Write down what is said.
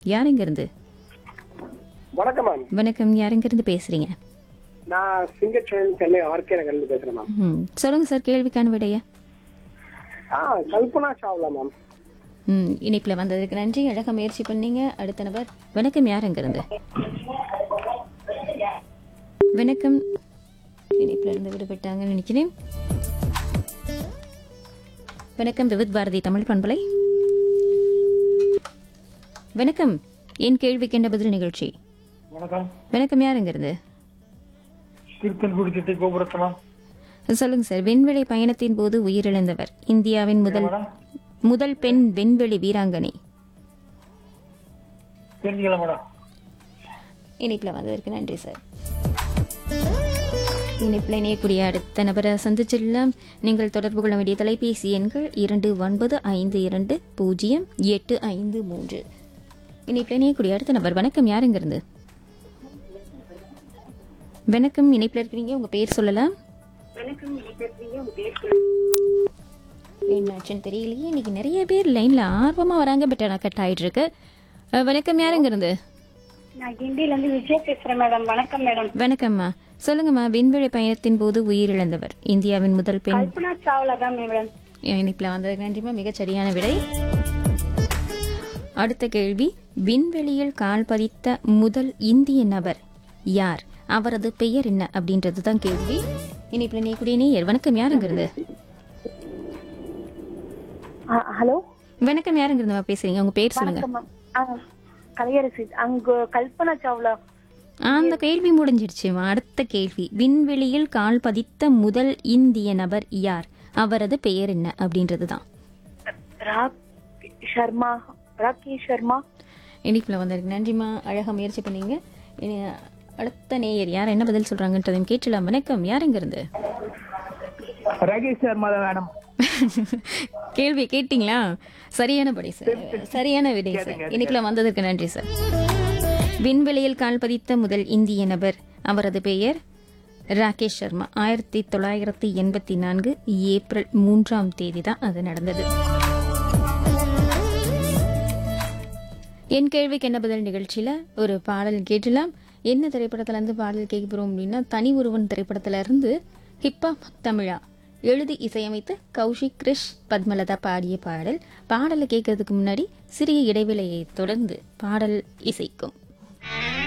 யாருங்க இருந்து வணக்கம் மேம் வணக்கம் யாருங்க இருந்து பேசுறீங்க நான் சிங்கச்சேன் சென்னை ஆர்கே நகர்ல பேசுறேன் மேம் ம் சொல்லுங்க சார் கேள்விக்கான விடைய ஆ கல்பனா சாவ்லா மேம் ம் இனிப்பில் வந்ததுக்கு நன்றி அழகாக முயற்சி பண்ணீங்க அடுத்த நபர் வணக்கம் யாருங்க இருந்து வணக்கம் இனிப்பில் இருந்து விடுபட்டாங்கன்னு நினைக்கிறேன் வணக்கம் விவித் பாரதி தமிழ் பண்பலை வணக்கம் என் கேள்விக்கு என்ன பதில் நிகழ்ச்சி வணக்கம் வணக்கம் யாருங்க இருந்து திருத்தன்குடி திட்டை கோபுரத்தனம் சொல்லுங்க சார் விண்வெளி பயணத்தின் போது உயிரிழந்தவர் இந்தியாவின் முதல் மேடம் முதல் பெண் விண்வெளி வீராங்கனை தெரிஞ்சுக்கலாம் மேடம் இணைப்பில் வந்ததற்கு நன்றி சார் இணைப்பில் இணையக்கூடிய அடுத்த நபரை சந்திச்சிடலாம் நீங்கள் தொடர்பு கொள்ள வேண்டிய தொலைபேசி எண்கள் இரண்டு ஒன்பது ஐந்து இரண்டு பூஜ்ஜியம் எட்டு ஐந்து மூன்று இணைப்பில் இணையக்கூடிய அடுத்த நபர் வணக்கம் யாருங்க இருந்து வணக்கம் இணைப்பில் இருக்கிறீங்க உங்க பேர் சொல்லலாம் என்னாச்சுன்னு தெரியலையே இன்னைக்கு நிறைய பேர் லைன்ல ஆர்வமா வராங்க பட் ஆனால் கட் ஆயிட்டு இருக்கு அஹ், வணக்கம் யாருங்க இருந்து நான் கிண்டில இருந்து விஜய் பேசுறேன் மேடம் வணக்கம் மேடம் வணக்கம்மா சொல்லுங்கம்மா விண்வெளி பயணத்தின் போது உயிரிழந்தவர் இந்தியாவின் முதல் பெண் கல்பனா சாவ்லா தான் மேடம் இணைப்பில் வந்தது நன்றிமா மிகச் சரியான விடை அடுத்த கேள்வி விண்வெளியில் கால் பதித்த முதல் இந்திய நபர் யார் அவரது பெயர் என்ன அப்படின்றது தான் கேள்வி இனிப்பில் நீ நேயர் வணக்கம் யாருங்க இருந்து ஹலோ வணக்கம் யாருங்க இருந்துமா பேசுறீங்க உங்க பேர் சொல்லுங்க கலையரசி அங்க கல்பனா சாவ்லா அந்த கேள்வி முடிஞ்சிடுச்சுமா அடுத்த கேள்வி விண்வெளியில் கால் பதித்த முதல் இந்திய நபர் யார் அவரது பெயர் என்ன அப்படின்றது தான் ராக் சர்மா ராக்கி சர்மா இனிப்பில் வந்திருக்கு நன்றிம்மா அழகாக முயற்சி பண்ணீங்க இனி அடுத்த நேயர் யார் என்ன பதில் சொல்றாங்கன்றதையும் கேட்டலாம் வணக்கம் யாருங்க இருந்து ராகேஷ் சர்மா தான் மேடம் கேள்வி கேட்டிங்களா சரியான படி சார் சரியான விடை சார் இனிப்பில் வந்ததற்கு நன்றி சார் விண்வெளியில் கால் பதித்த முதல் இந்திய நபர் அவரது பெயர் ராகேஷ் சர்மா ஆயிரத்தி தொள்ளாயிரத்தி எண்பத்தி நான்கு ஏப்ரல் மூன்றாம் தேதி தான் அது நடந்தது என் கேள்விக்கு என்ன பதில் நிகழ்ச்சியில ஒரு பாடல் கேட்டலாம் என்ன திரைப்படத்துல இருந்து பாடல் கேட்க போறோம் அப்படின்னா தனி ஒருவன் திரைப்படத்துல இருந்து ஹிப்பா தமிழா எழுதி இசையமைத்து கௌஷிக் கிரிஷ் பத்மலதா பாடிய பாடல் பாடலை கேட்கறதுக்கு முன்னாடி சிறிய இடைவேளையை தொடர்ந்து பாடல் இசைக்கும்